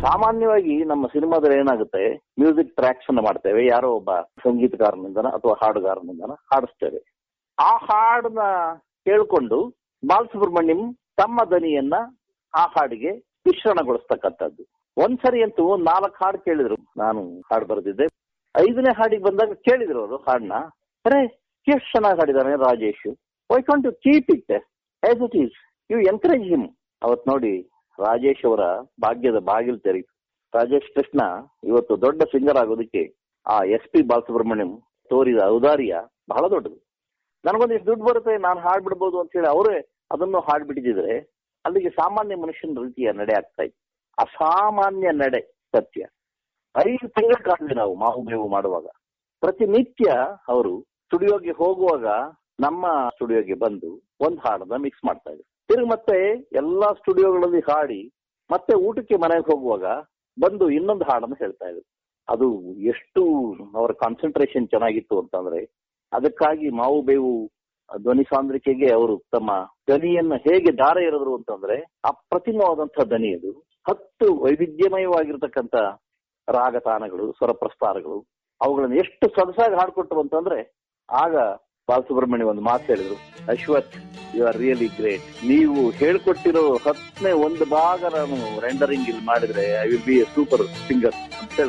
ಸಾಮಾನ್ಯವಾಗಿ ನಮ್ಮ ಸಿನಿಮಾದಲ್ಲಿ ಏನಾಗುತ್ತೆ ಮ್ಯೂಸಿಕ್ ಟ್ರ್ಯಾಕ್ಸ್ ಅನ್ನ ಮಾಡ್ತೇವೆ ಯಾರೋ ಒಬ್ಬ ಸಂಗೀತಗಾರನಿಂದನ ಅಥವಾ ಹಾಡುಗಾರನಿಂದನ ಹಾಡಿಸ್ತೇವೆ ಆ ಹಾಡನ್ನ ಕೇಳ್ಕೊಂಡು ಬಾಲಸುಬ್ರಹ್ಮಣ್ಯಂ ತಮ್ಮ ದನಿಯನ್ನ ಆ ಹಾಡಿಗೆ ಮಿಶ್ರಣಗೊಳಿಸ್ತಕ್ಕಂಥದ್ದು ಒಂದ್ಸರಿ ಅಂತೂ ನಾಲ್ಕು ಹಾಡು ಕೇಳಿದ್ರು ನಾನು ಹಾಡು ಬರೆದಿದ್ದೆ ಐದನೇ ಹಾಡಿಗೆ ಬಂದಾಗ ಕೇಳಿದ್ರು ಅವರು ಹಾಡನ್ನ ಅರೆ ಎಷ್ಟು ಚೆನ್ನಾಗಿ ಹಾಡಿದಾನೆ Rajesh why can't you keep it as it is you encourage him ಅವತ್ ನೋಡಿ ರಾಜೇಶ್ ಅವರ ಭಾಗ್ಯದ ಬಾಗಿಲು ತೆರೀತು ರಾಜೇಶ್ ಕೃಷ್ಣ ಇವತ್ತು ದೊಡ್ಡ ಸಿಂಗರ್ ಆಗೋದಕ್ಕೆ ಆ ಎಸ್ ಪಿ ಬಾಲಸುಬ್ರಹ್ಮಣ್ಯಂ ತೋರಿದ ಔದಾರ್ಯ ಬಹಳ ದೊಡ್ಡದು ನನಗೊಂದಿಷ್ಟು ದುಡ್ಡು ಬರುತ್ತೆ ನಾನು ಹಾಡ್ಬಿಡ್ಬೋದು ಅಂತ ಹೇಳಿ ಅವರೇ ಅದನ್ನು ಹಾಡ್ಬಿಟ್ಟಿದ್ರೆ ಅಲ್ಲಿಗೆ ಸಾಮಾನ್ಯ ಮನುಷ್ಯನ ರೀತಿಯ ನಡೆ ಆಗ್ತಾ ಇತ್ತು ಅಸಾಮಾನ್ಯ ನಡೆ ಸತ್ಯ ಐದು ತಿಂಗಳ ಕಾದ್ವಿ ನಾವು ಮಾವು ಬೇವು ಮಾಡುವಾಗ ಪ್ರತಿನಿತ್ಯ ಅವರು ಸ್ಟುಡಿಯೋಗೆ ಹೋಗುವಾಗ ನಮ್ಮ ಸ್ಟುಡಿಯೋಗೆ ಬಂದು ಒಂದು ಹಾಡನ್ನ ಮಿಕ್ಸ್ ಮಾಡ್ತಾ ಇದ್ರು ತಿರುಗಿ ಮತ್ತೆ ಎಲ್ಲಾ ಸ್ಟುಡಿಯೋಗಳಲ್ಲಿ ಹಾಡಿ ಮತ್ತೆ ಊಟಕ್ಕೆ ಮನೆಗೆ ಹೋಗುವಾಗ ಬಂದು ಇನ್ನೊಂದು ಹಾಡನ್ನು ಹೇಳ್ತಾ ಇದ್ರು ಅದು ಎಷ್ಟು ಅವರ ಕಾನ್ಸಂಟ್ರೇಷನ್ ಚೆನ್ನಾಗಿತ್ತು ಅಂತಂದ್ರೆ ಅದಕ್ಕಾಗಿ ಮಾವು ಬೇವು ಧ್ವನಿ ಸಾಂದ್ರಿಕೆಗೆ ಅವರು ತಮ್ಮ ಧ್ವನಿಯನ್ನ ಹೇಗೆ ದಾರ ಎರೆದ್ರು ಅಂತಂದ್ರೆ ಅಪ್ರತಿಮವಾದಂತಹ ಧ್ವನಿ ಅದು ಹತ್ತು ವೈವಿಧ್ಯಮಯವಾಗಿರ್ತಕ್ಕಂಥ ರಾಗತಾನಗಳು ಸ್ವರ ಪ್ರಸ್ತಾರಗಳು ಅವುಗಳನ್ನು ಎಷ್ಟು ಸೊಗಸಾಗಿ ಹಾಡ್ಕೊಟ್ರು ಅಂತಂದ್ರೆ ಆಗ ಬಾಲಸುಬ್ರಹ್ಮಣ್ಯ ಒಂದು ಮಾತು ಹೇಳಿದ್ರು Ashwath you are really great ನೀವು ಹೇಳ್ಕೊಟ್ಟಿರೋ ಹತ್ತನೇ ಒಂದು ಭಾಗ ನಾನು ರೆಂಡರಿಂಗ್ ಇಲ್ಲಿ ಮಾಡಿದ್ರೆ I will be a super singer ಅಂತ ಹೇಳಿ